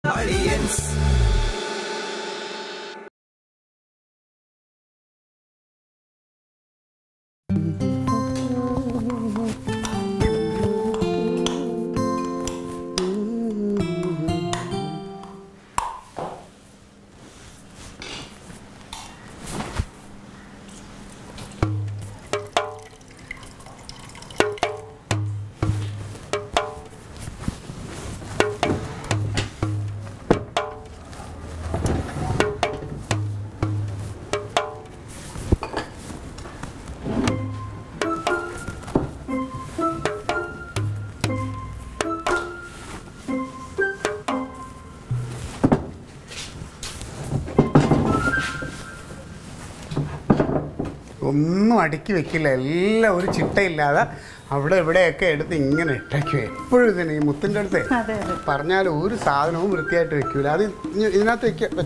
ഒന്നും അടുക്കി വെക്കില്ല എല്ലാം ഒരു ചിട്ടയില്ലാതെ അവിടെ ഇവിടെയൊക്കെ എടുത്ത് ഇങ്ങനെ ഇട്ടേക്കും എപ്പോഴും ഇതിന് ഈ മുത്തിൻ്റെ അടുത്ത് അതെ, അതെ. പറഞ്ഞാൽ ഒരു സാധനവും വൃത്തിയായിട്ട് വെക്കൂല അത് ഇ- ഇതിനകത്ത് വെക്ക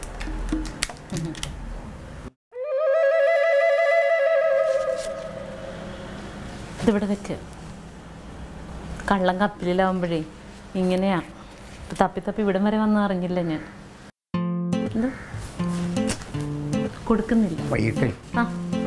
ഇതിവിടെ വെക്ക് കള്ളം കപ്പിലാവുമ്പോഴേ ഇങ്ങനെയാ ഇപ്പൊ തപ്പി തപ്പി ഇവിടം വരെ വന്ന് അറിഞ്ഞില്ല ഞാൻ എന്ത് കൊടുക്കുന്നില്ല വൈകിട്ടേ ആ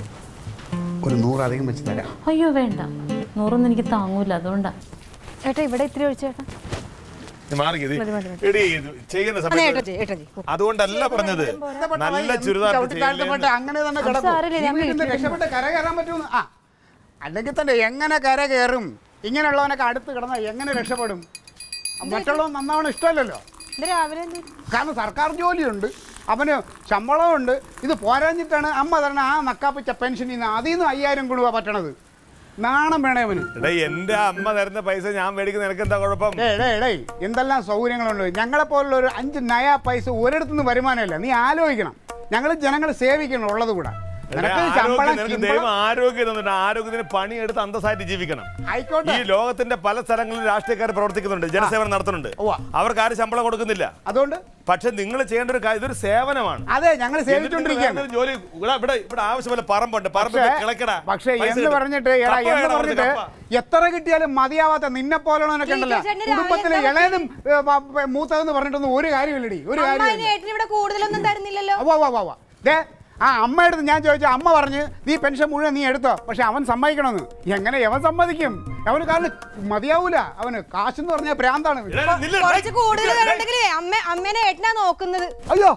ഒരു നൂറധികം വെച്ച് തരാം അയ്യോ വേണ്ട നൂറൊന്നും എനിക്ക് താങ്ങൂല അതുകൊണ്ടാ ഏട്ടാ ഇവിടെ ഇത്തിരി ഒഴിച്ചേട്ടാ നീ മാറിക്ക് ഇത്. മതി, മതി, മതി. എടീ, ഇത് ചെയ്യുന്ന ഏട്ടാ സമയത്ത് ജി ഏട്ടാ ജി അതുകൊണ്ടല്ല പറഞ്ഞത് നല്ല ചുരിദാർ ചവിട്ടി താഴ്ത്തി പോട്ടെ, അങ്ങനെ തന്നെ കിടക്കും സാരമില്ല, ഞാൻ ഈ വീട്ടിൽ രക്ഷപ്പെട്ട് കര കയറാൻ പറ്റുമെന്ന് ആ അല്ലെങ്കിൽ തന്നെ എങ്ങനെ കര കയറും ഇങ്ങനെയുള്ളവനൊക്കെ അടുത്ത് കിടന്നാൽ എങ്ങനെ രക്ഷപ്പെടും മറ്റുള്ളവൻ നന്നാവണം ഇഷ്ടമല്ലല്ലോ ഇത് രാവിലെ എന്ത് കാരണം സർക്കാർ ജോലിയുണ്ട് അവന് ശമ്പളമുണ്ട് ഇത് പോരാഞ്ഞിട്ടാണ് അമ്മ തരണ ആ നക്കാപ്പിച്ച പെൻഷനിൽ നിന്ന് അതിൽ നിന്ന് അയ്യായിരം കൊടുക്കുക പറ്റണത് നാണം വേണേ അവന് എടാ എന്റെ അമ്മ തരുന്ന പൈസ ഞാൻ മേടിക്കുന്ന നിനക്ക് എന്താ കുഴപ്പം ഡേ ഡേ ഡേ എന്തെല്ലാം സൗകര്യങ്ങളുണ്ട് ഞങ്ങളെ പോലുള്ള ഒരു അഞ്ച് നയ പൈസ ഒരിടത്തു നിന്ന് വരുമാനമില്ല നീ ആലോചിക്കണം ഞങ്ങൾ ജനങ്ങൾ സേവിക്കണം ഉള്ളത് കൂടെ എടാ, നിനക്ക് ആരോഗ്യം- ശമ്പളം നിനക്ക് ശമ്പളം- ദൈവം ആരോഗ്യം തന്നിട്ട് ആരോഗ്യത്തിന് പണിയെടുത്ത് അന്തസ്സായിട്ട് ജീവിക്കണം ആയിക്കോട്ടെ ഈ ലോകത്തിന്റെ പല സ്ഥലങ്ങളിലും രാഷ്ട്രീയക്കാർ പ്രവർത്തിക്കുന്നുണ്ട് ജനസേവനം നടത്തുന്നുണ്ട് ഉവ്വ. അവർക്ക് ആരും ശമ്പളം കൊടുക്കുന്നില്ല അതുകൊണ്ട് പക്ഷെ നിങ്ങൾ ചെയ്യേണ്ട ഒരു കാര്യം ഇതൊരു സേവനമാണ് അതെ ഞങ്ങൾ എന്നിട്ട് നിങ്ങൾ സേവിച്ചോണ്ടിരിക്കുകയാണ് വേറൊരു ജോലി ഇവിടെ ഇവിടെ ഇവിടെ ആവശ്യമുള്ള പറമ്പുണ്ട് പറമ്പ് പക്ഷേ കിളക്കടാ പക്ഷേ പൈസ എന്ന് കിട്ടും. പറഞ്ഞിട്ട് എടാ കപ്പ എന്ന് വേണം പറഞ്ഞിട്ട് അവർക്ക് കപ്പ. എത്ര കിട്ടിയാലും മതിയാവാത്ത നിന്നെ പോലുള്ളവനൊക്കെ ഉണ്ടല്ലോ ഈ ചേട്ടന് രാവിലെ കുടുംബത്തിലെ എന്താ ഇളയതും ഏ, പ- പ- മൂത്തതെന്ന് പറഞ്ഞിട്ടൊന്നും ഒരു കാര്യമില്ലടി ഒരു അമ്മ അതിന് കാര്യമില്ല ഏട്ടന് ഇവിടെ കൂടുതലൊന്നും തരുന്നില്ലല്ലോ അവ്വ, അവ്വ, അവ്വ, അവ്വ. ദേ ആ അമ്മയുടെ ഞാൻ ചോദിച്ചു അമ്മ പറഞ്ഞ് നീ പെൻഷൻ മുഴുവൻ നീ എടുത്തോ പക്ഷെ അവൻ സമ്മതിക്കണമെന്ന് എങ്ങനെ അവൻ സമ്മതിക്കും അവന് കാരണം മതിയാവൂല അവന് കാശെന്ന് പറഞ്ഞാൽ ഭ്രാന്താണ് എടാ, നില്ല്, കുറച്ച് ഡേയ്, കൂടുതൽ ഡേയ്, ഡേയ്. തരണ്ടെങ്കിലേ അമ്മ അമ്മേനെ ഏട്ടനാ നോക്കുന്നത് അയ്യോ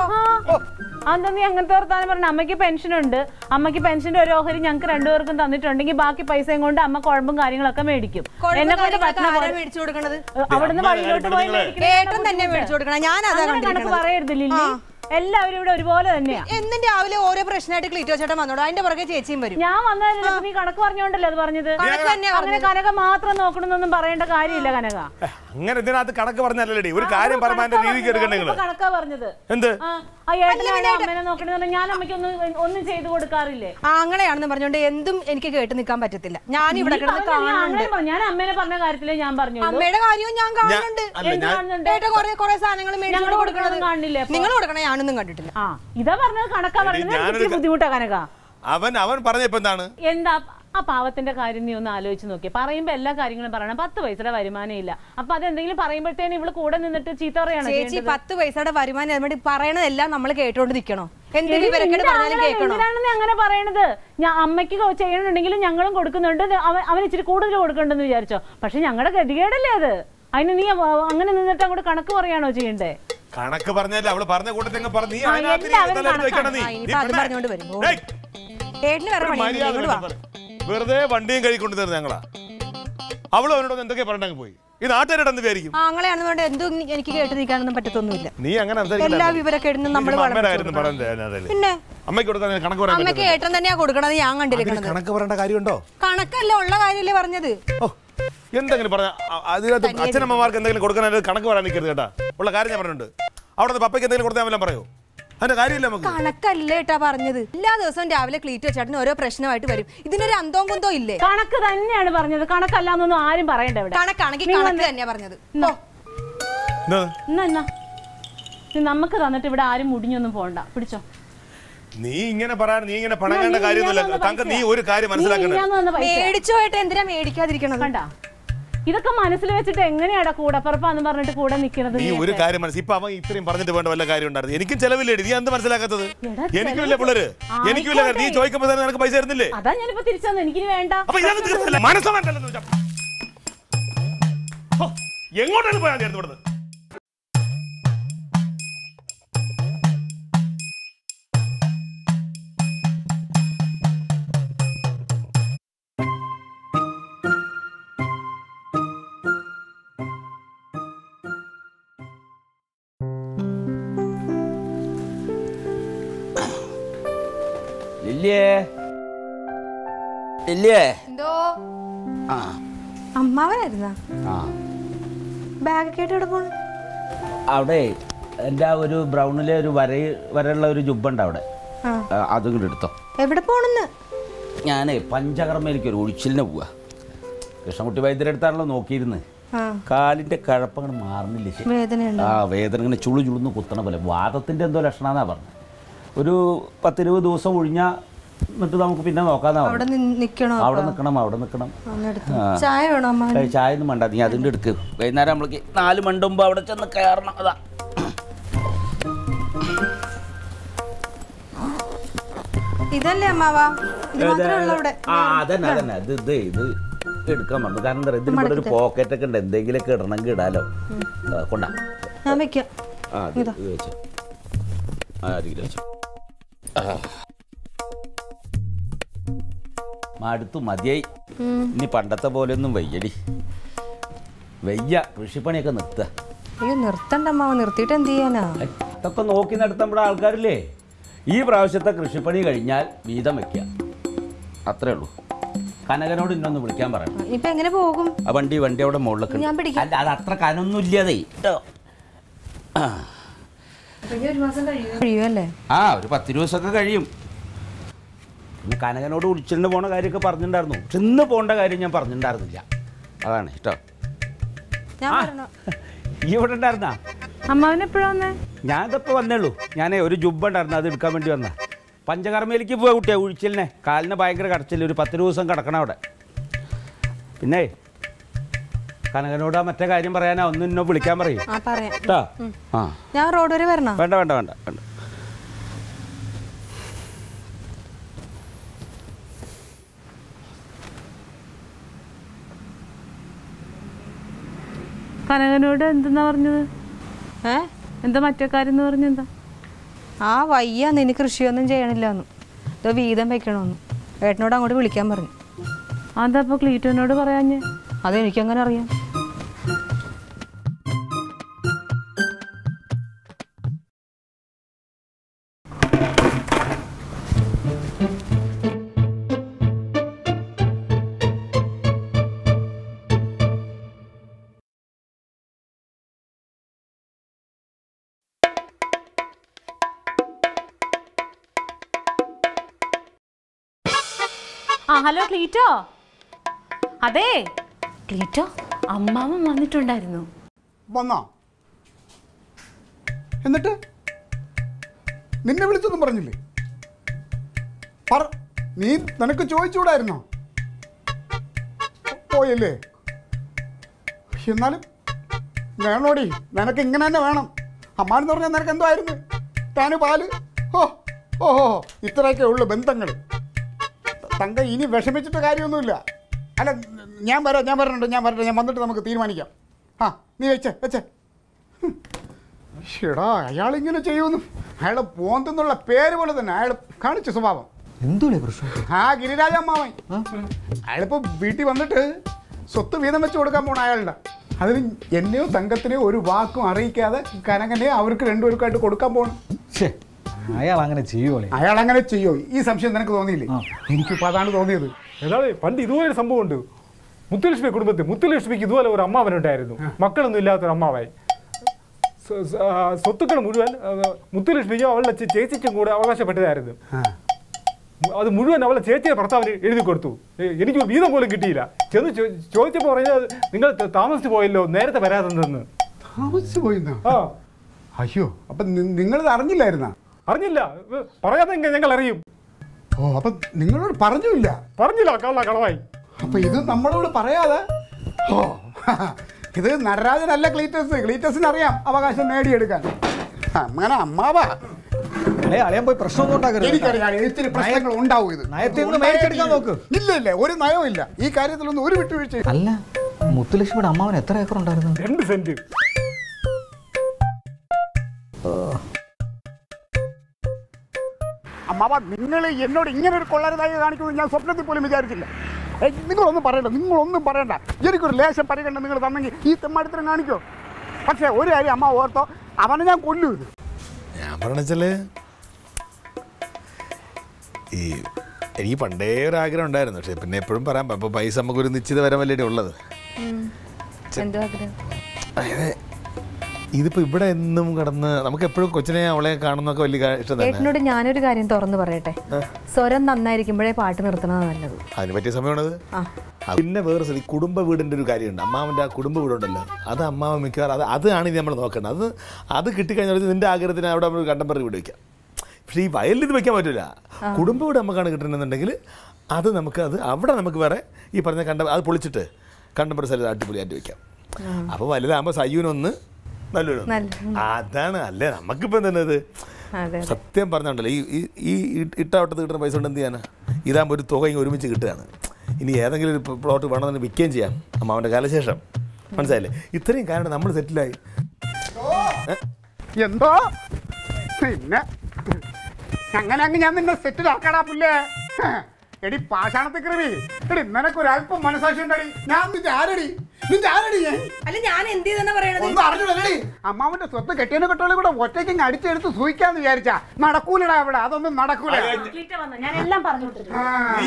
അതെന്താ നീ അങ്ങനത്തെ വർത്താനം പറഞ്ഞ അമ്മയ്ക്ക് പെൻഷൻ ഉണ്ട് അമ്മയ്ക്ക് പെൻഷന്റെ ഒരു ഓഹരി ഞങ്ങൾക്ക് രണ്ടുപേർക്കും തന്നിട്ടുണ്ടെങ്കിൽ ബാക്കി പൈസയും കൊണ്ട് അമ്മ കുഴമ്പും കാര്യങ്ങളൊക്കെ മേടിക്കും എന്നെ കൊണ്ട് പറ്റുന്ന ആരാ പോലെ മേടിച്ചു കൊടുക്കണത് അവിടുന്ന് അമ്മ വഴിയിലോട്ട് പോയി നിങ്ങളെ- മേടിക്കണേ ഏട്ടൻ തന്നെ മേടിച്ചു കൊടുക്കണം ഞാൻ അതാ അങ്ങനെ കണക്ക് കണ്ടിരിക്കണത് പറയരുത് ലില്ലി എല്ലാവരും ഇവിടെ ഒരുപോലെ തന്നെയാ എന്നും രാവിലെ ഓരോ പ്രശ്നമായിട്ട് ക്ലീറ്റോ ചേട്ടൻ വന്നോളൂ അതിന്റെ പുറകെ ചേച്ചിയും വരും ഞാൻ വന്നതല്ലേ നീ കണക്ക് പറഞ്ഞോണ്ടല്ലേ അത് പറഞ്ഞത് കണക്ക് തന്നെയാ അങ്ങനെ കനക മാത്രം നോക്കണമെന്നൊന്നും പറയേണ്ട കാര്യമില്ല കനക അങ്ങനെ ഇതിനകത്ത് കണക്ക് പറഞ്ഞല്ലേ ഒരു കാര്യം അവര് പറയുമ്പോൾ അതിന്റെ കണക്കാ രീതിക്ക് എടുക്കണ്ടേ പറഞ്ഞത്. നിങ്ങള് അവരിപ്പോ കണക്കാ പറഞ്ഞത് എന്ത് ആ, ആ ഏട്ടനാണ് അമ്മേനെ നോക്കണെന്ന് ഞാൻ അമ്മയ്ക്ക് ഒന്നും ഒന്നും ചെയ്തു കൊടുക്കാറില്ലേ ആങ്ങളെയാണെന്ന് പറഞ്ഞോണ്ട് എന്തും എനിക്ക് കേട്ട് നിൽക്കാൻ പറ്റത്തില്ല ഞാൻ ഇവിടെ നീ കിടന്ന് പറഞ്ഞ നീ കാണുന്നുണ്ട് ആങ്ങളെ പറഞ്ഞ- ഞാൻ അമ്മേനെ പറഞ്ഞ കാര്യത്തിലേ ഞാൻ പറഞ്ഞു അമ്മയുടെ കാര്യവും ഞാൻ കാണുന്നുണ്ട് അല്ല, എന്ത് ഞാൻ- കാണുന്നുണ്ട്? ഏട്ടൻ കുറെ കുറെ സാധനങ്ങൾ മേടിച്ചു ഞങ്ങള് കൊടുക്കണത് കൊടുക്കണത് കാണില്ലേ അപ്പൊ? നിങ്ങൾ കൊടുക്കണ ഞാനൊന്നും കണ്ടിട്ടില്ല ആ ഇതാ പറഞ്ഞത് കണക്കാ എടി, പറഞ്ഞത് ഞാനൊരു എനിക്ക് ക- ബുദ്ധിമുട്ടാ കനക അവൻ അവൻ പറഞ്ഞപ്പോ എന്താണ് എന്താ ആ പാവത്തിന്റെ കാര്യം നീ ഒന്ന് ആലോചിച്ച് നോക്കിയേ പറയുമ്പോ എല്ലാ കാര്യങ്ങളും പറയണം പത്ത് പൈസയുടെ വരുമാനം ഇല്ല അപ്പൊ അതെന്തെങ്കിലും പറയുമ്പോഴത്തേനും ഇവള് കൂടെ നിന്നിട്ട് ചീത്ത പറയണം ചേച്ചി പത്ത് പൈസയുടെ വരുമാനം അതിനുവേണ്ടി പറയണതെല്ലാം നമ്മൾ കേട്ടോണ്ട് നിൽക്കണോ എന്തെങ്കിലും ഇവരൊക്കെ പറഞ്ഞാലും കേൾക്കണോ എന്തിനാണ് നീ അങ്ങനെ പറയണത് ഞാൻ അമ്മയ്ക്ക് കൊ- ചെയ്യണമെന്നുണ്ടെങ്കിലും ഞങ്ങളും കൊടുക്കുന്നുണ്ട് ഇത് അവൻ അവൻ ഇച്ചിരി കൂടുതൽ കൊടുക്കണ്ടെന്ന് വിചാരിച്ചോ പക്ഷെ ഞങ്ങളുടെ ഗതികേടല്ലേ അത് അതിന് നീ അവ- അങ്ങനെ നിന്നിട്ട് അങ്ങോട്ട് കണക്ക് പറയാണോ ചെയ്യണ്ടേ കണക്ക് പറഞ്ഞല്ലേ അവള് പറഞ്ഞ കൂട്ടത്തിൽ പറഞ്ഞു നീ ആ, അതിനകത്ത് എല്ലാവരും തലയിട്ട് വെക്കണം നീ. ആ, നീ ഇനിയിപ്പോ അത് പിന്നെ- പറഞ്ഞോണ്ട് വരും. പോ. ഡേയ്, ഏട്ടന് വേറെ ഒരു പണിയൊന്നുമില്ല. മര്യാദ ഇങ്ങോട്ട് വാ. വേണം പറ. വെറുതെ വണ്ടിയും കഴിക്കൊണ്ട് തരുന്ന ഞങ്ങളാ അവള് അവനോട് എന്തൊക്കെ പറഞ്ഞങ്ങ് പോയി ഈ നാട്ടുകാരുടെ വിചാരിക്കും ആങ്ങളെയാണെന്ന് പറഞ്ഞാൽ എന്തും എനിക്ക് കേട്ട് നിൽക്കാനൊന്നും പറ്റത്തൊന്നുമില്ല നീ അങ്ങനെ എല്ലാ വിവരക്കേടിനും നമ്മൾ അമ്മയുടെ കാര്യം പറയുന്നത് പിന്നെ അമ്മയ്ക്ക് കൊടുക്കാൻ കണക്ക് പറയാൻ അമ്മയ്ക്ക് പറ്റുന്നില്ല. ഏട്ടൻ തന്നെയാ കൊടുക്കണത് ഞാൻ അതിന് കണ്ടിരിക്കണത് കണക്ക് പറയേണ്ട കാര്യമുണ്ടോ കണക്കല്ല ഉള്ള കാര്യല്ലേ പറഞ്ഞത് ഓ എന്തെങ്കിലും പറഞ്ഞ അ- അതിനകത്ത് അച്ഛനമ്മമാർക്ക് എന്തെങ്കിലും കൊടുക്കാനായിട്ട് കണക്ക് പറയാൻ നിൽക്കരുത് കേട്ടാ ഉള്ള കാര്യം ഞാൻ പറഞ്ഞിട്ടുണ്ട് അവിടെ നിന്ന് പപ്പയ്ക്ക് എന്തെങ്കിലും കൊടുത്താൽ വല്ലതും പറയോ അതിന്റെ കാര്യമില്ല നമുക്ക് കണക്കല്ല ഏട്ടാ പറഞ്ഞത് എല്ലാ ദിവസവും രാവിലെ ക്ലീറ്റ് ചേട്ടന് ഓരോ പ്രശ്നമായിട്ട് വരും ഇതിനൊരു അന്തവും കുന്തോ ഇല്ലേ കണക്ക് തന്നെയാണ് പറഞ്ഞത് കണക്കല്ലാന്നൊന്നും ആരും പറയണ്ട ഇവിടെ കണക്കാണെങ്കിൽ നീ കണക്ക് വന്ന് തന്നെയാ പറഞ്ഞത് എന്നാ, എന്താ? എന്നാ എന്നാ നീ നമുക്ക് തന്നിട്ട് ഇവിടെ ആരും മുടിഞ്ഞൊന്നും പോണ്ട പിടിച്ചോ നീ ഇങ്ങനെ പറയാൻ നീ ഇങ്ങനെ പണങ്ങേണ്ട നീ കാര്യമൊന്നുമില്ല ഇല്ലാന്ന് തങ്ക നീ പൈസയാ. ഒരു കാര്യം നീ മനസ്സിലാക്കണേ ഇല്ലാന്ന് തന്ന പൈസ മേടിച്ചോ ഏട്ടാ എന്തിനാ മേടിക്കാതിരിക്കണത് കണ്ട ഇതൊക്കെ മനസ്സിൽ വെച്ചിട്ട് എങ്ങനെയാടാ കൂടപ്പറപ്പാന്ന് പറഞ്ഞിട്ട് കൂടെ നിക്കണത് നീ നീ ഒരു ഒക്കെ? കാര്യം മനസ്സിൽ ഇപ്പൊ അവൻ ഇത്രയും പറഞ്ഞിട്ട് വേണ്ട വല്ല കാര്യം ഉണ്ടായിരുന്നു എനിക്കും ചെലവില്ലേ നീ എന്ത് മനസ്സിലാക്കാത്തത് എടാ, എനിക്കുമില്ല ചെലവ് പിള്ളേര് ആയിക്കോട്ടെ. എനിക്കുമില്ല നീ ചോദിക്കുമ്പോ തന്നെ നിനക്ക് പൈസ തരുന്നില്ലേ അതാ ഞാനിപ്പോ തിരിച്ചു തന്നെ എനിക്കിനി വേണ്ട അപ്പൊ ഇതൊന്നും തീർന്നില്ല മനസ്സമാറ്റല്ലെന്ന് വെച്ചാ ഹോ, എങ്ങോട്ടാണ് പോയാൽ ചേർന്ന് ഇവിടുന്ന് ലില്ലിയേ ലില്ലിയേ എന്തോ ആ അമ്മാവനായിരുന്ന ആ ബാഗൊക്കെ ആയിട്ട് എവിടെ പോണു അവിടെ എൻ്റെ ആ ഒരു ബ്രൗണിലെ ഒരു വര വരയുള്ള ഒരു ജുബ്ബുണ്ട് അവിടെ ആ ആ, അതും കൂടെ എടുത്തോ എവിടെ പോണെന്ന് ഞാനേ പഞ്ചകർമ്മയിലേക്ക് ഒരു ഒഴിച്ചിലിന് പോവാ കൃഷ്ണൻകുട്ടി വൈദ്യരുടെ അടുത്താണല്ലോ നോക്കിയിരുന്ന് ആ കാലിൻ്റെ കഴപ്പങ്ങൾ മാറുന്നില്ല ശരി വേദനയുണ്ടോ ആ വേദന ഇങ്ങനെ ചുളു ചുളുന്ന് കുത്തണ പോലെ വാദത്തിൻ്റെ എന്തോ ലക്ഷണമെന്നാ പറഞ്ഞത് ഒരു പത്തിരുപത് ദിവസം ഒഴിഞ്ഞാൽ എന്നിട്ട് നമുക്ക് പിന്നെ നോക്കാന്നാ അവിടെ പറഞ്ഞത്. നി- നിക്കണോ അവിടെ നിൽക്കണം അവിടെ നിൽക്കണം അന്നെടുത്ത് ആ. ചായ വേണോ അമ്മാവന് ഏയ് ചായ ഒന്നും വേണ്ട നീ അതിൻ്റെ എടുക്ക് വൈകുന്നേരം നമ്മൾക്ക് നാല് മണ്ടുമ്പോ അവിടെ ചെന്ന് കയറണം അതാ ഇതല്ലേ അമ്മാവാ ഇത് മാത്രമേ ഉള്ളൂ അവിടെ ആ അതന്നെ അതന്നെ ഇത് ഇത് ഇത് എടുക്കാൻ പറഞ്ഞു കാരണം എന്താ പറയുക ഇതിന് ഇവിടെ ഒരു പോക്കറ്റ് ഒക്കെ ഉണ്ട് എന്തെങ്കിലുമൊക്കെ ഇടണമെങ്കിൽ ഇടാലോ ആ, കൊണ്ടാ ഞാൻ വെക്കാം ആ ഇത് ഇത് വെച്ചോ ആ അരികിൽ വെച്ചോ ആ. മടുത്തു മതിയായി ഇനി പണ്ടത്തെ പോലെയൊന്നും വയ്യടി വയ്യ കൃഷിപ്പണിയൊക്കെ നിർത്തുക അയ്യോ നിർത്തണ്ട അമ്മാവ നിർത്തിയിട്ട് എന്ത് ചെയ്യാനാ ഏയ്, ഇതൊക്കെ നോക്കി നടത്തുമ്പോൾ ആൾക്കാരില്ലേ ഈ പ്രാവശ്യത്തെ കൃഷിപ്പണി കഴിഞ്ഞാൽ വീതം വെക്കുക അത്രേ ഉള്ളൂ കനകനോട് ഇന്നൊന്ന് വിളിക്കാൻ പറയണം ഇപ്പൊ എങ്ങനെ പോകും ആ വണ്ടി വണ്ടി അവിടെ മുകളിലൊക്കെ ഉണ്ട്. ഞാൻ പിടിക്കാം. അല്ല അത് അത്ര കനൊന്നും ഇല്ലാതേ കേട്ടോ ആ. ഒരു മാസം കഴിയുമല്ലേ ആ ഒരു പത്ത് ദിവസമൊക്കെ കഴിയും പിന്നെ കനകനോട് ഉളിച്ചിലിന് പോണ കാര്യമൊക്കെ പറഞ്ഞിട്ടുണ്ടായിരുന്നു പക്ഷെ ഇന്ന് പോകേണ്ട കാര്യം ഞാൻ പറഞ്ഞിട്ടുണ്ടായിരുന്നില്ല അതാണ് കേട്ടോ ഞാൻ ആ പറഞ്ഞോ ഈ ഇവിടെ ഉണ്ടായിരുന്നാ അമ്മാവൻ എപ്പോഴാ വന്നേ ഞാൻ ഇതിപ്പോൾ വന്നേള്ളൂ ഞാനേ ഒരു ജുബ്ബ ഉണ്ടായിരുന്നു അത് എടുക്കാൻ വേണ്ടി വന്ന പഞ്ചകർമ്മയിലേക്ക് പോയ കുട്ടിയാ ഉഴിച്ചിലിനെ കാലിന് ഭയങ്കര കടച്ചില്ല ഒരു പത്ത് ദിവസം കിടക്കണം അവിടെ പിന്നെ കനകനോട് ആ മറ്റേ കാര്യം പറയാനാ ഒന്ന് എന്നോ വിളിക്കാൻ പറയും ആ പറയാം കേട്ടോ ആ ഞാൻ റോഡ് വരെ വരണോ വേണ്ട വേണ്ട വേണ്ട വേണ്ട കനകനോട് എന്തെന്നാ പറഞ്ഞത് ഏ എന്താ മറ്റേ കാര്യം എന്ന് പറഞ്ഞെന്താ ആ വയ്യ നിന് കൃഷിയൊന്നും ചെയ്യണില്ലെന്ന് ഇത് വീതം വെക്കണമെന്ന് ഏട്ടനോട് അങ്ങോട്ട് വിളിക്കാൻ പറഞ്ഞു അതാ അപ്പൊ ക്ലീറ്റോനോട് പറയാഞ്ഞേ അതെനിക്കങ്ങനെ അറിയാം ആ ഹലോ ക്ലീറ്റോ അതെ ക്ലീറ്റോ അമ്മാവൻ വന്നിട്ടുണ്ടായിരുന്നു വന്നോ എന്നിട്ട് നിന്നെ വിളിച്ചൊന്നും പറഞ്ഞില്ലേ പറ നീ നിനക്ക് ചോദിച്ചുകൂടായിരുന്നോ പോയല്ലേ എന്നാലും വേണോടി നിനക്ക് ഇങ്ങനെ തന്നെ വേണം അമ്മാനെന്ന് പറഞ്ഞാൽ നിനക്ക് എന്തോ ആയിരുന്നു താന് പാല് ഓ ഓഹോ ഇത്രയൊക്കെ ഉള്ളു ബന്ധങ്ങൾ തങ്ക ഇനി വിഷമിച്ചിട്ട് കാര്യമൊന്നുമില്ല അല്ല ഞാൻ വരാം ഞാൻ വരണുണ്ട് ഞാൻ വരട്ടെ ഞാൻ വന്നിട്ട് നമുക്ക് തീരുമാനിക്കാം ആ നീ വെച്ചേ വെച്ചേ ഷെടാ അയാളിങ്ങനെ ചെയ്യുന്നു അയാളെ പോന്തെന്നുള്ള പേര് പോലെ തന്നെ അയാൾ കാണിച്ച സ്വഭാവം എന്തുള്ളേ പ്രശ്നം ആ ഗിരിരാജ അമ്മാവൻ അയാളിപ്പോ വീട്ടിൽ വന്നിട്ട് സ്വത്ത് വീതം വെച്ച് കൊടുക്കാൻ പോണ അയാളുടെ അതിന് എന്നെയോ തങ്കത്തിനെയോ ഒരു വാക്കും അറിയിക്കാതെ കനകനെയോ അവർക്ക് രണ്ടുപേർക്കായിട്ട് കൊടുക്കാൻ പോകണം ഛേ അയാൾ അങ്ങനെ ചെയ്യുവോളെ അയാൾ അങ്ങനെ ചെയ്യോ ഈ സംശയം നിനക്ക് തോന്നിയില്ലേ എനിക്കിപ്പോൾ അതാണ് തോന്നിയത് ഏതാണ് പണ്ട് ഇതുപോലെ ഒരു സംഭവമുണ്ട് മുത്തുലക്ഷ്മി കുടുംബത്തിൽ മുത്തുലക്ഷ്മിക്ക് ഇതുപോലെ ഒരു അമ്മാവനുണ്ടായിരുന്നു മക്കളൊന്നും ഇല്ലാത്തൊരു അമ്മാവായി സ്വ- സ്വ- ആ, സ്വത്തുക്കൾ മുഴുവൻ ആ, മുത്തുലക്ഷ്മിക്കും അവളുടെ ചേ- ചേച്ചിക്കും കൂടെ അവകാശപ്പെട്ടതായിരുന്നു അത് മുഴുവൻ അവളെ ചേച്ചിയുടെ ഭർത്താവിന് എഴുതി കൊടുത്തു എ- എനിക്ക് ഒരു വീതം പോലും കിട്ടിയില്ല ചെന്ന് ചോ- ചോദിച്ചപ്പോൾ പറഞ്ഞാൽ നിങ്ങൾ ത- താമസിച്ചു പോയല്ലോ നേരത്തെ വരാതെന്ന് താമസിച്ചു പോയിന്നാ ആ അയ്യോ അപ്പൊ നിങ്ങളിത് അറിഞ്ഞില്ലായിരുന്നാ അറിഞ്ഞില്ല ഇത് പറയാതെ എങ്ങനെ ഞങ്ങൾ അറിയും ഓ അപ്പൊ നിങ്ങളോട് പറഞ്ഞില്ല പറഞ്ഞില്ല കള്ള കളവായി അപ്പൊ ഇത് നമ്മളോട് പറയാതെ ഓ ഇത് നടരാജനല്ല ക്ലീറ്റസ് ക്ലീറ്റസിന് അറിയാം അവകാശം നേടിയെടുക്കാൻ അങ്ങനെ അമ്മാവാ അളേ അളയാൻ പോയി പ്രശ്നമൊന്നും ഉണ്ടാക്കരുത് എനിക്കറിയാം ഇത്തിരി പ്രശ്നങ്ങൾ ഉണ്ടാവും ഇത് നയത്തിൽ നിന്ന് മേടിച്ചെടുക്കാൻ നോക്ക്. ഇല്ല ഇല്ല ഒരു നയവും ഇല്ല ഈ കാര്യത്തിലൊന്നും ഒരു വിട്ടുവീഴ്ച അല്ല മുത്തുലക്ഷ്മിയുടെ അമ്മാവൻ എത്ര ഏക്കർ ഉണ്ടായിരുന്നു രണ്ട് സെന്റ് അമ്മാവ നിങ്ങൾ എന്നോട് ഇങ്ങനെ ഒരു കൊള്ളരുതായി കാണിക്കുന്നത് ഞാൻ സ്വപ്നത്തിൽ പോലും വിചാരിച്ചില്ല ഏയ്, നിങ്ങളൊന്നും പറയണ്ട നിങ്ങളൊന്നും പറയണ്ട എനിക്കൊരു ലേശം പരിഗണന നിങ്ങൾ തന്നെങ്കിൽ ഈ തെമ്മാടിത്തരം കാണിക്കോ പക്ഷേ ഒരു കാര്യം അമ്മ ഓർത്തോ അവനെ ഞാൻ കൊല്ലൂ ഇത് ഞാൻ പറഞ്ഞാല് ഈ എനിക്ക് പണ്ടേ ഒരു ആഗ്രഹം ഉണ്ടായിരുന്നു പക്ഷെ പിന്നെ എപ്പോഴും പറയാൻ അപ്പൊ പൈസ നമുക്ക് ഒരു നിശ്ചിത വരം വല്ലേ ഉള്ളത് എന്തോ ആഗ്രഹം അതായത് ഇതിപ്പോ ഇവിടെ എന്നും കിടന്ന് നമുക്ക് എപ്പോഴും കൊച്ചിനെ അവളെ കാണുന്നൊക്കെ വലിയ കാ- ഇഷ്ടം തന്നെ ഏട്ടനോട് ഞാനൊരു കാര്യം തുറന്നു പറയട്ടെ സ്വരം നന്നായിരിക്കുമ്പോഴേ പാട്ട് നിർത്തണത് നല്ലത് അതിന് പറ്റിയ സമയമാണത് ആ പിന്നെ വേറെ സ്ഥലം ഈ കുടുംബ വീടിൻ്റെ ഒരു കാര്യമുണ്ട് അമ്മാവൻ്റെ ആ കുടുംബ വീടുണ്ടല്ലോ അത് അമ്മാവൻ മിക്കവാറും അത് അതാണ് ഇനി നമ്മൾ നോക്കേണ്ടത് അത് അത് കിട്ടിക്കഴിഞ്ഞാൽ നിന്റെ ആഗ്രഹത്തിന് അവിടെ നമ്മൾ കണ്ടംപററി വീട് വയ്ക്കാം പക്ഷേ ഈ വയലിൽ ഇത് വെക്കാൻ പറ്റില്ല കുടുംബ വീട് നമുക്കാണ് കിട്ടണമെന്നുണ്ടെങ്കിൽ അത് നമുക്ക് അത് അവിടെ നമുക്ക് വേറെ ഈ പറഞ്ഞ കണ്ട അത് പൊളിച്ചിട്ട് കണ്ടംപററി സ്ഥലത്ത് അടിപൊളിയായിട്ട് വെക്കാം അപ്പോൾ വലുതാകുമ്പോൾ സയ്യൂനൊന്ന് നല്ലൊരു ഒന്ന്. നല്ല അതാണ് അല്ലേ നമുക്കിപ്പോൾ എന്താണ് ഇത് അതെ സത്യം പറഞ്ഞുണ്ടല്ലോ ഈ ഈ- ഈ ഇ- ഇട്ടവട്ടത്ത് കിട്ടുന്ന പൈസ കൊണ്ട് എന്ത് ചെയ്യാനാ ഇതാകുമ്പോൾ ഒരു തുക ഇങ്ങ് ഒരുമിച്ച് കിട്ടുകയാണ് ഇനി ഏതെങ്കിലും ഒരു പ്ലോട്ട് വേണമെന്ന് വിൽക്കുകയും ചെയ്യാം അമ്മാവൻ്റെ കാലശേഷം മനസ്സിലായില്ലേ ഇത്രയും കാരണം നമ്മൾ സെറ്റിലായി എന്തോ പിന്നെ അങ്ങനെ അങ്ങ് ഞാൻ നിന്നെ സെറ്റിൽ ആക്കടാ പുല്ലേ എടി പാഷാണത്തെ കൃമി എടി നിനക്കൊരു അല്പം മനസാക്ഷി ഉണ്ടടി ഞാൻ നിന്റെ ആരടി നിന്റെ ആരടി ഞാൻ അല്ല ഞാൻ എന്ത് ചെയ്തെന്നാ പറയണത് ഒന്നും അറിഞ്ഞില്ലടി അമ്മാവന്റെ സ്വത്ത് കെട്ടിയനെ കെട്ടോളെ കൂടെ ഒറ്റയ്ക്ക് ഇങ്ങ് അടിച്ചെടുത്ത് സൂയിക്കാന്ന് വിചാരിച്ചാ നടക്കൂലടാ ഇവിടെ അതൊന്നും നടക്കൂല ക്ലീറ്റ വന്നു. ഞാൻ എല്ലാം പറഞ്ഞു കൊടുത്തിട്ടുണ്ട്.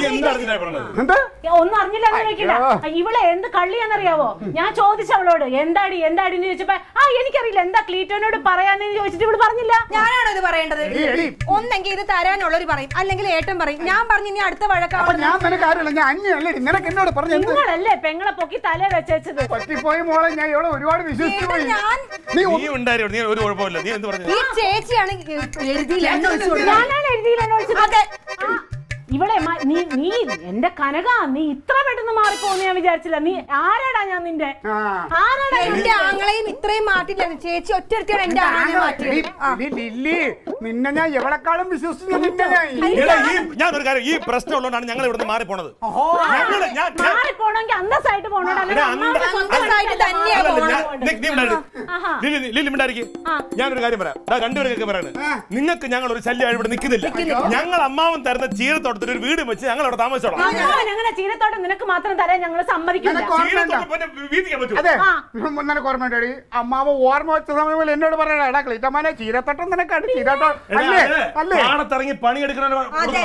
ആ. എന്ത് ഏ, ഒന്നും അറിഞ്ഞില്ല എന്ന് ചോദിക്കില്ല ഇവളെ എന്ത് കള്ളിയാന്നറിയാവോ ഞാൻ ചോദിച്ചു അവളോട് എന്താടി എന്താടി എന്ന് ചോദിച്ചപ്പോ ആ എനിക്കറിയില്ല എന്താ ക്ലീറ്റോനോട് പറയാന്ന് ചോദിച്ചിട്ട് ഇവള് പറഞ്ഞില്ല ഞാനാണോ ഇത് പറയേണ്ടത് എടി, എടി. ഒന്നെങ്കിൽ ഇത് തരാനുള്ളവര് പറയും അല്ലെങ്കിൽ ഏട്ടൻ പറയും ഞാൻ പറഞ്ഞു ഇനി അടുത്ത അപ്പൊ വഴക്കാവണം ഞാൻ നിനക്ക് അറിയില്ല ഞാൻ അന്യല്ലേ നിനക്ക് എന്നോട് പറഞ്ഞു എന്ത് നിങ്ങളല്ലേ പെങ്ങളെ പൊക്കി തല വെച്ചത് പറ്റിപ്പോയി മോളെ ഞാൻ ഇവിടെ ഒരുപാട് വിശ്വസിച്ചു പോയി ഞാൻ നീ നീ ഉണ്ടായിരുന്നു നീ ഒരു കുഴപ്പമില്ല നീ എന്ത് പറഞ്ഞു ഈ ചേച്ചിയാണ് എഴുതിയില്ല എന്നെ ഒഴിച്ച് കൊടുത്തത്. ഞാനാണ് എഴുതിയില്ല അതെ. ഇവളെ മ- നീ നീ എന്റെ കനക നീ ഇത്ര പെട്ടെന്ന് മാറിപ്പോന്ന് ഞാൻ വിചാരിച്ചില്ല നീ ആരാടാ ഞാൻ നിന്റെ ആ. ആരാടാ ഞാൻ എന്റെ ആങ്ങളെയും ഇത്രയും മാറ്റില്ല ചേച്ചി ഒറ്റ എന്റെ ആങ്ങളെ മാറ്റിയത് ആ. എടി, ലില്ലി നിന്നെ ഞാൻ എവളെക്കാളും വിശ്വസിച്ചു നിന്നെ ഞാൻ എടാ, ഈ ഞാൻ ഒരു കാര്യം ഈ പ്രശ്നം ഉള്ളതുകൊണ്ടാണ് ഞങ്ങൾ ഇവിടുന്ന് മാറിപ്പോണത് ഞങ്ങള് ഞാൻ ഞാൻ- മാറിപ്പോണെങ്കിൽ അന്തസ്സായിട്ട് പോണോടാ എടാ, അന്ത- അന്തസ്സായിട്ട് തന്നെയാ അല്ലല്ല, പോണത്. ഞാൻ- നീ- നീ ഉണ്ടായിരു. ആഹാ. ലില്ലി, നീ- ലില്ലി മിണ്ടായിരിക്ക്. ഞാനൊരു കാര്യം പറയാം ദാ രണ്ടുപേരൊക്കെ പറയാണ് നിങ്ങൾക്ക് ഞങ്ങൾ ഒരു ശല്യം ഇവിടെ നിൽക്കുന്നില്ല ഞങ്ങൾ അമ്മാവൻ തരുന്ന ചീരത്തോട്ടത്തിൽ ഒരു വീട് വെച്ച് ഞങ്ങൾ അവിടെ താമസിച്ചോളാം അമ്മാവൻ അങ്ങനെ ചീരത്തോട്ടം നിനക്ക് മാത്രം തരാൻ ഞങ്ങൾ സമ്മതിക്കില്ല നിനക്ക് ഓർമ്മയുണ്ടോ? ചീരത്തോട്ടം പിന്നെ വീതിക്കാൻ പറ്റുമോ അതെ ആ. നിനക്ക് ഓർമ്മയുണ്ടടി അമ്മാവ് ഓർമ്മ വെച്ച സമയം പോലെ എന്നോട് പറയണ എടാ ക്ലീറ്റമാനെ ചീരത്തട്ടം നിനക്കാണ് ചീരട്ടോ എടാ, അല്ലേ അതെ. അല്ലേ പാടത്തിറങ്ങി പണിയെടുക്കണ അതെ.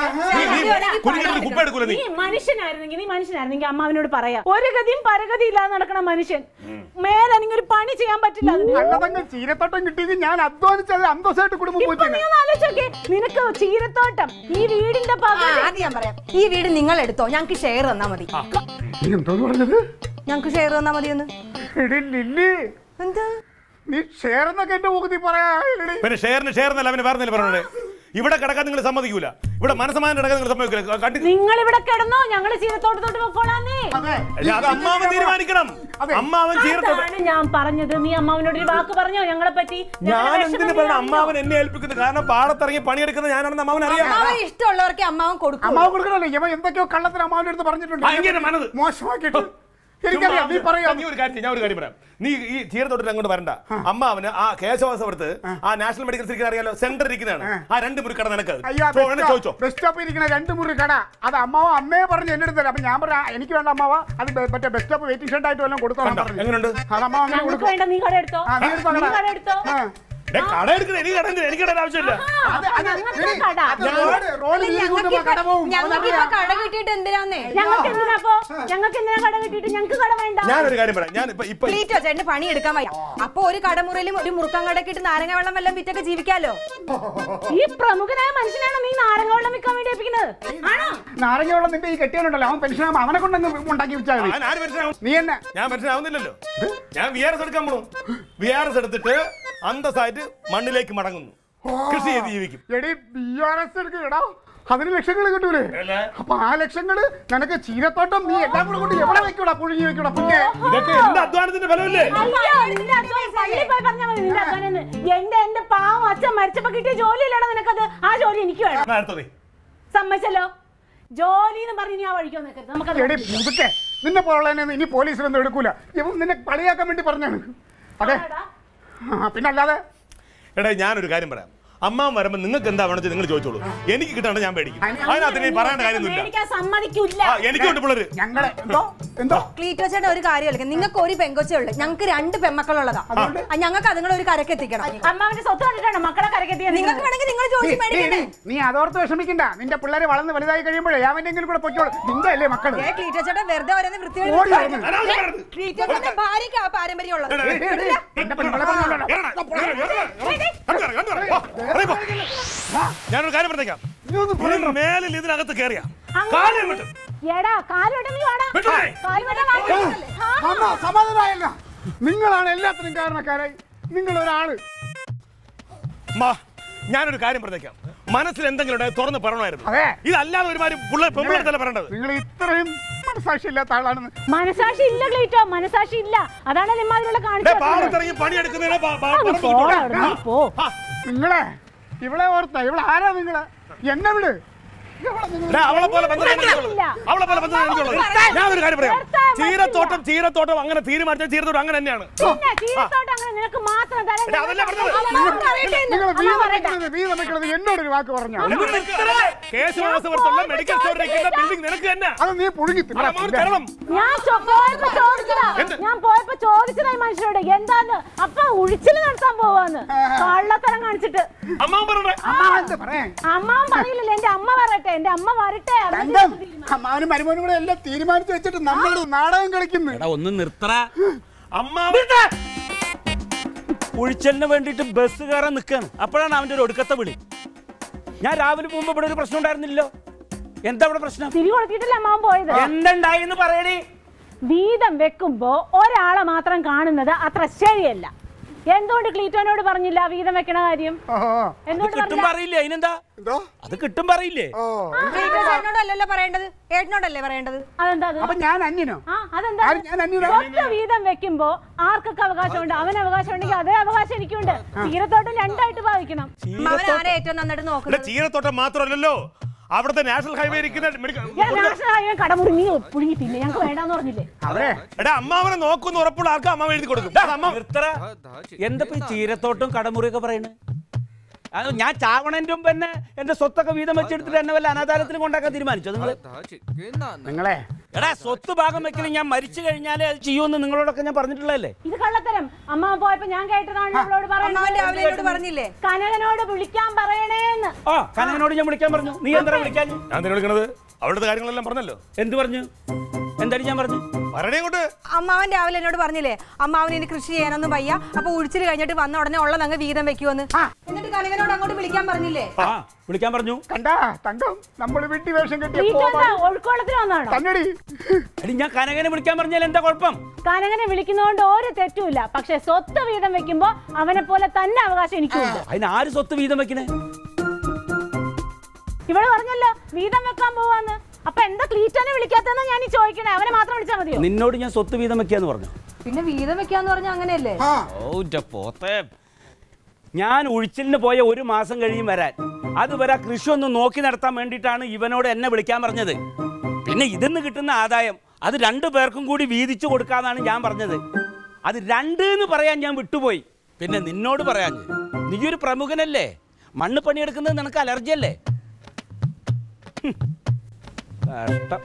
കുഞ്ഞിന്റെ കുപ്പ എടുക്കൂല നീ നീ മനുഷ്യനായിരുന്നെങ്കിൽ നീ മനുഷ്യനായിരുന്നെങ്കിൽ അമ്മാവിനോട് പറയാം ഒരു ഗതിയും പരഗതി ഇല്ലാതെ നടക്കണ മനുഷ്യൻ മേലല്ലെങ്കിൽ ഒരു പണി ചെയ്യാൻ പറ്റില്ല അതിന് അല്ലതങ്ങ് ചീരത്തോട്ടം കിട്ടിയെങ്കിൽ ഞാൻ അധ്വാനിച്ചത് അന്തസ്സായിട്ട് കുടുംബം ഇപ്പൊ പോയി നീ ഒന്ന് ആലോചിച്ച് നോക്കിയേ. നിനക്ക് ചീരത്തോട്ടം ഈ വീടിന്റെ ആ, പകുതി അത് ഞാൻ പറയാം ഈ വീട് നിങ്ങൾ എടുത്തോ ഞങ്ങക്ക് ഷെയർ തന്നാ മതി എന്തോന്ന് പറഞ്ഞത് ഞങ്ങക്ക് ഷെയർ തന്നാ മതി ഒന്ന് എടി ലില്ലി എന്താ നീ ഷെയർ എന്നൊക്കെ എന്റെ മുഖത്തി പറയാ എടി. പിന്നെ ഷെയറിന് ഷെയർ എന്നല്ല അവന് വേറെ എന്തെങ്കിലും പറഞ്ഞോടെ ഇവിടെ കിടക്കാൻ നിങ്ങൾ സമ്മതിക്കൂല ഇവിടെ മനസ്സമാനം കിടക്കാൻ നിങ്ങൾ സമ്മതിക്കൂല കണ്ടി നിങ്ങൾ ഇവിടെ കിടന്നോ ഞങ്ങള് ചീരത്തോട്ടത്തോട്ട് പൊക്കോളാന്നേ അതെ. അല്ല, അത് അമ്മാവൻ തീരുമാനിക്കണം അതെ. അമ്മാവൻ ചീരത്തോട്ടം അതാണ് ഞാൻ പറഞ്ഞത് നീ അമ്മാവനോട് ഒരു വാക്ക് പറഞ്ഞോ ഞങ്ങളെ പറ്റി ഞാൻ ഞങ്ങളുടെ എന്തിനു വിഷമം പറയണം നീ അമ്മാവൻ എന്നെ ഏൽപ്പിക്കുന്നത് കാരണം പാടത്തിറങ്ങി പണിയെടുക്കുന്നത് ഞാനാണെന്ന് അമ്മാവൻ അറിയാം അമ്മാവൻ ഇഷ്ടമുള്ളവർക്ക് അമ്മാവൻ കൊടുക്കും അമ്മാവ് കൊടുക്കണല്ലോ ഇവ എന്തൊക്കെയോ കള്ളത്തിന് അമ്മാവിന്റെ അടുത്ത് പറഞ്ഞിട്ടുണ്ട് ഭയങ്കര മനത്. മോശമാക്കിയിട്ട് എനിക്കറിയാം നീ പറയാം നീ ഒരു കാര്യം ചെയ്യ്, ഞാൻ ഒരു കാര്യം പറയാം നീ ഈ ചീരത്തോട്ടിൽ അങ്ങോട്ട് വരണ്ട അമ്മാവന് ആ കേശവാസപുരത്ത് ആ നാഷണൽ മെഡിക്കൽ സിറ്റിക്ക് അറിയാലോ സെന്റർ ഇരിക്കുന്നതാണ് ആ രണ്ട് മുറിക്കട നിനക്ക് അയ്യാ ചോ, വേണേ ചോദിച്ചോ ബസ് സ്റ്റോപ്പിൽ ഇരിക്കുന്ന രണ്ട് മുറി കട അത് അമ്മാവ അമ്മയെ പറഞ്ഞ് എന്റെ അടുത്ത് തരാം അപ്പൊ ഞാൻ പറയാം എനിക്ക് വേണ്ട അമ്മാവ അത് ബെ- മറ്റേ ബസ് സ്റ്റോപ്പ് വെയിറ്റിംഗ് ഷെഡ് ആയിട്ട് വല്ലതും കൊടുത്തോളാം കണ്ടോ? പറഞ്ഞു എങ്ങനെയുണ്ട്? അത് അമ്മാവ അങ്ങനെ ഞങ്ങൾക്ക് കൊടുക്കും വേണ്ട നീ കട എടുത്തോ ആ, നീ എടുത്തോ നീ കട. കട എടുത്തോ ആ. ഡേ, കട എടുക്കണേ എനിക്ക് കട എന്തിനാ? എനിക്ക് കട ആവശ്യമില്ല അത് അത് ഞങ്ങൾക്ക് എടി, കട. അത് റോഡ് റോഡ് വീതി കൂട്ടുമ്പോ കട പോവും ഞങ്ങൾക്ക് ഇപ്പൊ അതറിയാം. കട കിട്ടിയിട്ട് എന്തിനാന്നേ ഞങ്ങൾക്ക് എന്തിനാ അപ്പോ ഞങ്ങൾക്ക് എന്തിനാ കട കിട്ടിയിട്ട് ഞങ്ങൾക്ക് കട വേണ്ട ഞാനൊരു കാര്യം പറയാം ഞാൻ ഇപ്പൊ ഇപ്പൊ പ്ലീറ്റോ ചേട്ടന് പണി എടുക്കാൻ വയ്യ അപ്പൊ ഒരു കടമുറിയിലും ഒരു മുറുക്കം കടക്ക് ഇട്ട് നാരങ്ങ വെള്ളം വല്ലതും വിറ്റൊക്കെ ജീവിക്കാലോ ഈ പ്രമുഖനായ മനുഷ്യനാണ് നീ നാരങ്ങ വെള്ളം വിൽക്കാൻ വേണ്ടി ഏൽപ്പിക്കുന്നത് ആണോ നാരങ്ങ വെള്ളം നിന്റെ ഈ കെട്ടിയാനുണ്ടല്ലോ അവൻ പെൻഷനാകുമ്പോ അവനെ കൊണ്ടങ്ങ് ഉണ്ടാക്കി വെച്ചാൽ മതി ഞാൻ ആര് മനസ്സിലാവും നീ തന്നെ ഞാൻ മനസ്സിലാവുന്നില്ലല്ലോ ഞാൻ വി ആർ എസ് എടുക്കാൻ പോണു വി ആർ എസ് എടുത്തിട്ട് അന്തസ്സായിട്ട് മണ്ണിലേക്ക് മടങ്ങുന്നു കൃഷി ചെയ്ത് ജീവിക്കും എടി ബി ആർ എസ് എടുക്കുക ഇടാ അതിന് ലക്ഷങ്ങൾ കിട്ടൂലേ അപ്പൊ ആ ലക്ഷങ്ങള് നിനക്ക് ചീരത്തോട്ടം നീ എല്ലാം കൂടെ കൊണ്ട് എവിടെ വെക്കൂടാ പുഴുങ്ങി വെക്കൂടാ പിന്നെ ഇതൊക്കെ എന്റെ അധ്വാനത്തിന്റെ ഫലമല്ലേ അയ്യോ, നിന്റെ അധ്വാനം പള്ളിയിൽ പോയി പറഞ്ഞാ മതി നിന്റെ അധ്വാനം എന്ന്. എന്റെ എന്റെ പാവം അച്ഛൻ മരിച്ചപ്പോ കിട്ടിയ ജോലിയിലാണോ നിനക്കത് ആ ജോലി എനിക്ക് വേണം എന്നാ അടുത്തത് സമ്മതിച്ചല്ലോ ജോലി എന്ന് പറഞ്ഞ് നീ ആ വഴിക്കോ നിൽക്കരുത് നമുക്കത് എടി പുതുക്കെ നിന്നെ പോലുള്ളതിനെ ഇനി പോലീസിലൊന്നും എടുക്കൂല ഇവൻ നിന്നെ കളിയാക്കാൻ വേണ്ടി പറഞ്ഞാണ് അതെ ആടാ. ആ, പിന്നല്ലാതെ എടാ ഞാനൊരു കാര്യം പറയാം അമ്മാൻ വരുമ്പോ നിങ്ങൾക്ക് എന്താ വേണമെന്ന് നിങ്ങൾ ചോദിച്ചോളൂ എനിക്ക് കിട്ടാണ്ട് ഞാൻ പേടിക്കും അതിനകത്ത് ഇനി പറയേണ്ട കാര്യമൊന്നുമില്ല മേടിക്കാൻ സമ്മതിക്കൂല ആ എനിക്കുണ്ട് പിള്ളേര് ഞങ്ങളെ എന്തോ എന്തോ ക്ലീറ്റോ ചേട്ടൻ ഒരു കാര്യമല്ല നിങ്ങൾക്ക് ഒരു പെങ്കൊച്ചേ ഉള്ളു ഞങ്ങൾക്ക് രണ്ട് പെമ്മക്കളുള്ളതാ ആ, ഞങ്ങൾക്ക് അതുങ്ങൾ ഒരു കരക്ക് എത്തിക്കണം അമ്മാവിന്റെ സ്വത്ത് കണ്ടിട്ടാണ് മക്കളെ കരക്കെത്തിയത് നിങ്ങൾക്ക് വേണമെങ്കിൽ നിങ്ങൾ നീ- ചോദിച്ചു നീ- മേടിക്കണ്ടേ നീ- നീ അതോർത്ത് വിഷമിക്കണ്ട നിന്റെ പിള്ളേരെ വളർന്ന് വലുതായി കഴിയുമ്പോഴേ അവന്റെങ്കിലും കൂടെ പൊയ്ക്കോളൂ നിന്റെ അല്ലേ മക്കള് ഏ ക്ലീറ്റോ ചേട്ടൻ വെറുതെ ഓരോന്ന് ഓടി വൃത്തിയോട് വരുന്നു. അനാവശ്യം പറയരുത്. ക്ലീറ്റോ ചേട്ടൻ ഭാര്യയ്ക്ക് ആ പാരമ്പര്യം ഉള്ളത് എടാ, ഏയ്, ഏയ്, ഏയ്, എന്റെ പെണ്ണുങ്ങളെ പറഞ്ഞോളാം. ഇറങ്ങടാ, ഇറങ്ങടാ, ഇറങ്ങടാ, ഇറങ്ങടാ, ഇറങ്ങടാ, വാ, ഇറങ്ങി പോ. ഞാനൊരു കാര്യം പറഞ്ഞേക്കാം ഇനി മേലിൽ ഇതിനകത്ത് കയറിയാ കാലം വിട്ടു എടാ കാലോട്ട് നീ വാടാ വിട്ടേ. കാലുവെട്ടാൻ വാങ്ങിച്ചതല്ലേ? ആ. അമ്മ സമാധാനമായല്ല നിങ്ങളാണ് എല്ലാത്തിനും കാരണക്കാരായി നിങ്ങൾ ഒരാള് മാ ഞാനൊരു കാര്യം പറഞ്ഞേക്കാം മനസ്സിൽ എന്തെങ്കിലും ഉണ്ടെങ്കിൽ തുറന്ന് പറയണമായിരുന്നു അതെ ഇതല്ലാതെ ഒരുമാതിരി പിള്ളേർ പെമ്പിളത്തല്ല പറയേണ്ടത് നിങ്ങൾ ഇത്രയും മനസാക്ഷി ഇല്ലാത്ത ആളാണെന്ന് മനസാക്ഷി ഇല്ല ക്ലീറ്റോ മനസാക്ഷി ഇല്ല അതാണ് നിമ്മാതിരിയുള്ള ഡേ, കാണിച്ചത് പാടത്തിറങ്ങി പണിയെടുക്കുന്നതിനെ പ- പ- അങ്ങ് പറമ്പ് പോടാ വിട്ടോളാം. അവിടുന്ന്, നീ പോ ആ, നിങ്ങളെ ഇവളെ ഓർത്ത ഇവളെ ആരാ നിങ്ങള് എന്നെ വിട് ഇവളെ നിങ്ങൾ ഡേ, അവളെ പോലെ ബന്ധം ഇല്ല. എനിക്കുള്ളത്. അവളെ പോലെ ബന്ധം എനിക്കുള്ളത് ഞാൻ ഒരു കാര്യം പറയാം നിർത്താൻ ചീരത്തോട്ടം ചീരത്തോട്ടം അങ്ങനെ തീരുമാനിച്ച ചീരത്തോട്ടം അങ്ങനെ തന്നെയാണ് പിന്നെ ചീരത്തോട്ട് അങ്ങനെ നിനക്ക് മാത്രം തരാൻ എടാ, അതല്ലേ പറഞ്ഞത്. അമ്മാവൻ പറയട്ടെ എന്ന്. നിങ്ങൾ അമ്മാവൻ വീതം പറയട്ടെ. വെക്കരുത് വീതം വെക്കരുത് എന്നോടൊരു വാക്ക് പറഞ്ഞു കേസ് വാസവർത്തുള്ള മെഡിക്കൽ സ്റ്റോറിൽ ഇരിക്കുന്ന ബിൽഡിംഗ് നിനക്ക് തന്നെ അത് നീ പുഴുങ്ങി അത് അമ്മാവന് തരണം ഞാൻ ചോ- പോയപ്പോ ചോദിച്ചതാ എന്ത്? ഞാൻ പോയപ്പോ ചോദിച്ചതായി മനുഷ്യരോട് എന്താന്ന് അപ്പൊ ഉഴിച്ചില് നടത്താൻ പോവാന്ന് കള്ളത്തരം കാണിച്ചിട്ട് അമ്മാവൻ പറഞ്ഞേ അമ്മാവൻ പറയാൻ അമ്മാവൻ പറയില്ലല്ലോ എന്റെ അമ്മ പറയട്ടെ എന്റെ അമ്മ വരട്ടെ എന്നിട്ട് തങ്കം നമുക്ക് തീരുമാനിക്കാം. അമ്മാവനും മരുമോനും കൂടെ എല്ലാം തീരുമാനിച്ചു വെച്ചിട്ട് നമ്മൾ നാടകം കളിക്കുന്നു എടാ ഒന്ന് നിർത്തറ അമ്മാവൻ ഉഴിച്ചലിന് വേണ്ടിയിട്ട് ബസ് കയറാൻ നിൽക്കാണ് അപ്പോഴാണ് അവന്റെ ഒരു ഒടുക്കത്തെ വിളി ഞാൻ രാവിലെ പോകുമ്പോ ഇവിടെ ഒരു പ്രശ്നം ഉണ്ടായിരുന്നില്ലല്ലോ എന്താ ഇവിടെ പ്രശ്നം തിരി കൊടുത്തിട്ടല്ലേ അമ്മാവൻ പോയത് എന്തുണ്ടായി എന്ന് പറയണേ വീതം വെക്കുമ്പോ ഒരാളെ മാത്രം കാണുന്നത് അത്ര ശരിയല്ല എന്തുകൊണ്ട് ക്ലീറ്റോനോട് പറഞ്ഞില്ല വീതം വെക്കണ കാര്യം ഓഹോ അത് എന്തുകൊണ്ട് കിട്ടും പറഞ്ഞില്ല പറയില്ലേ അതിനെന്താ എന്തോ അത് കിട്ടും പറയില്ലേ ഓ ക്ലീറ്റോ ചേട്ടനോടല്ലല്ലോ പറയേണ്ടത് ഏട്ടനോടല്ലേ പറയേണ്ടത് അതെന്താ അത്? അപ്പൊ ഞാൻ അന്യനോ ആ അതെന്താ ആര് ഞാൻ അന്യനോ സ്വത്ത് വീതം വെക്കുമ്പോ ആർക്കൊക്കെ അവകാശമുണ്ട് അവന് അവകാശം ഉണ്ടെങ്കിൽ അതേ അവകാശം എനിക്കുണ്ട് തീരത്തോട്ടം രണ്ടായിട്ട് ഭാവിക്കണം അവൻ ആരെ ഏറ്റവും നന്നായിട്ട് ഇവിടെ നോക്കുന്നത് ചീരത്തോട്ടം മാത്രമല്ലല്ലോ അവിടുത്തെ നാഷണൽ ഹൈവേ ഇരിക്കുന്ന മെഡിക്കൽ ഞാൻ നാഷണൽ ഹൈവേ കടമുറി നീ പുഴുങ്ങി തിന്നെ ഞങ്ങൾക്ക് വേണ്ടാന്ന് പറഞ്ഞില്ലേ അവരെ എടാ അമ്മാവനെ നോക്കുന്ന ഉറപ്പുള്ള ആൾക്ക് അമ്മാവൻ എഴുതി കൊടുക്കും ദാ, അമ്മ നിർത്തറ എന്താ ഈ ചീരത്തോട്ടും കടമുറിയൊക്കെ പറയണേ അത് ഞാൻ ചാവണന്റെ മുമ്പ് തന്നെ എന്റെ സ്വത്തൊക്കെ വീതം വെച്ചെടുത്തിട്ട് എന്നെ വല്ല അനാഥാലത്തിന് കൊണ്ടാക്കാൻ തീരുമാനിച്ചോ നിങ്ങൾ നിങ്ങളെ എടാ സ്വത്ത് ഭാഗം വെക്കൽ ഞാൻ മരിച്ചു കഴിഞ്ഞാലേ അത് ചെയ്യുമെന്ന് നിങ്ങളോടൊക്കെ ഞാൻ പറഞ്ഞിട്ടുള്ളതല്ലേ ഇത് കള്ളത്തരം അമ്മ പോയപ്പോ ഞാൻ കേട്ടതാണ് അവളോട് അമ്മാവൻ രാവിലെ എന്നോട് പറയുന്നത് പറഞ്ഞില്ലേ കനകനോട് വിളിക്കാൻ പറയണേന്ന് ആ കനകനോട് ഞാൻ വിളിക്കാൻ പറഞ്ഞു നീ എന്താ വിളിക്കാൻ ഞാൻ തന്നെ വിളിക്കണത് അവിടുത്തെ കാര്യങ്ങളെല്ലാം പറഞ്ഞല്ലോ എന്ത് പറഞ്ഞു എന്തായാലും ഞാൻ പറഞ്ഞു പറയണേ കൊണ്ട് അമ്മാവൻ രാവിലെ എന്നോട് പറഞ്ഞില്ലേ അമ്മാവൻ ഇനി കൃഷി ചെയ്യാനൊന്നും വയ്യ അപ്പൊ ഉഴിച്ചിൽ കഴിഞ്ഞിട്ട് വന്ന ഉടനെ ഉള്ളത് അങ്ങ് വീതം വെക്കുമെന്ന് എന്നിട്ട് കനകനോട് അങ്ങോട്ട് വിളിക്കാൻ പറഞ്ഞില്ലേ ആ വിളിക്കാൻ പറഞ്ഞു കണ്ടാ തങ്കം നമ്മൾ വീട്ടി വേഷം കെട്ടിയ ക്ലീറ്റോ കോമാളി. എന്താ ഒഴുക്കോളത്തിൽ വന്നാണോ തന്നെടി എടി ഞാൻ കനകനെ വിളിക്കാൻ പറഞ്ഞാൽ എന്താ കുഴപ്പം കനകനെ വിളിക്കുന്നതുകൊണ്ട് ഒരു തെറ്റുമില്ല പക്ഷെ സ്വത്ത് വീതം വെക്കുമ്പോ അവനെ പോലെ തന്നെ അവകാശം എനിക്കുണ്ട് അതിന് ആര് സ്വത്ത് വീതം വെക്കണേ ഇവിടെ പറഞ്ഞല്ലോ വീതം വെക്കാൻ പോവാന്ന് അപ്പൊ എന്താ ക്ലീറ്റോനെ വിളിക്കാത്തെന്ന് ഞാൻ ഈ ചോദിക്കണേ അവനെ മാത്രം വിളിച്ചാൽ മതിയോ നിന്നോട് ഞാൻ സ്വത്ത് വീതം വെക്കാന്ന് പറഞ്ഞു പിന്നെ വീതം വെക്കാന്ന് പറഞ്ഞാൽ അങ്ങനെയല്ലേ ആ ഓ ന്റെ പോത്തെ ഞാൻ ഉഴിച്ചിലിന് പോയ ഒരു മാസം കഴിയും വരാൻ അതുവരെ കൃഷി ഒന്ന് നോക്കി നടത്താൻ വേണ്ടിയിട്ടാണ് ഇവനോട് എന്നെ വിളിക്കാൻ പറഞ്ഞത് പിന്നെ ഇതിന്ന് കിട്ടുന്ന ആദായം അത് രണ്ടു പേർക്കും കൂടി വീതിച്ചു കൊടുക്കാന്നാണ് ഞാൻ പറഞ്ഞത് അത് രണ്ട് എന്ന് പറയാൻ ഞാൻ വിട്ടുപോയി പിന്നെ നിന്നോട് പറയാൻ നീ ഒരു പ്രമുഖനല്ലേ മണ്ണ് പണിയെടുക്കുന്നത് നിനക്ക് അലർജി അല്ലേ ഹും. കഷ്ടം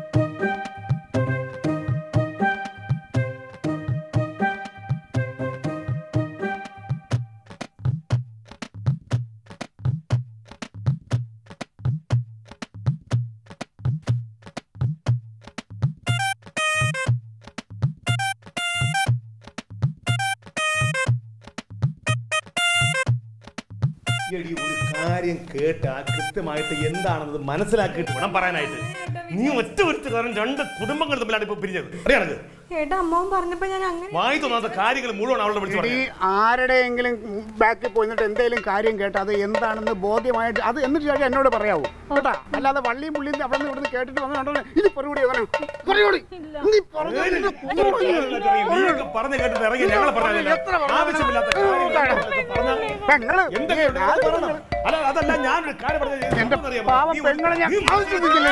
എടി ഒരു കാര്യം കേട്ട് ആ കൃത്യമായിട്ട് എന്താണെന്നത് മനസ്സിലാക്കിയിട്ട് വേണം പറയാനായിട്ട് നീ ഒറ്റ ഒരുത്ത കാരണം രണ്ട് കുടുംബങ്ങൾ തമ്മിലാണ് ഇപ്പൊ പിരിഞ്ഞത് അറിയാണത് ഏട്ടാ അമ്മാവൻ പറഞ്ഞപ്പോ ഞാൻ അങ്ങനെ വായി തോന്നാത്ത കാര്യങ്ങൾ മുഴുവൻ അവളെ വിളിച്ചു ഈ പറഞ്ഞു ആരുടെയെങ്കിലും ബാക്കിൽ പോയിട്ട് എന്തെങ്കിലും കാര്യം കേട്ട് അത് എന്താണെന്ന് ബോധ്യമായിട്ട് അത് എന്നിട്ട് ശേഷം എന്നോട് പറയാവൂ കേട്ടാ അല്ലാതെ വള്ളിയും പുള്ളിയും അവിടെ നിന്ന് ഇവിടുന്ന് കേട്ടിട്ട് വന്നിട്ടുണ്ടോ ഇനി പറയൂടി പറയൂടി നീ പറഞ്ഞതിന്റെ നീയൊക്കെ പറഞ്ഞു കേട്ടിട്ട് ഇറങ്ങി ഞങ്ങളെ പറഞ്ഞില്ല എത്ര പറഞ്ഞാലും ആവശ്യമില്ലാത്ത കാര്യങ്ങളൊക്കെ പറഞ്ഞാ പെങ്ങള് എന്തൊക്കെ ഉണ്ട്? അത് പറയണം. അല്ല അതല്ല ഞാനൊരു കാര്യം പറഞ്ഞത് എന്റെ എന്താണെന്നറിയാമോ? പാവം നീ പെങ്ങളെ ഞാൻ നീ ആവശ്യമില്ല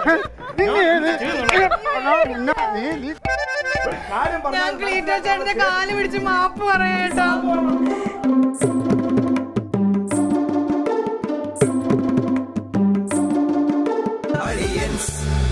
കാര്യം പറഞ്ഞാ ഞാൻ ക്ലീറ്റോ ചേട്ടന്റെ കാല് പിടിച്ച് മാപ്പ് പറയേട്ടാ Aliens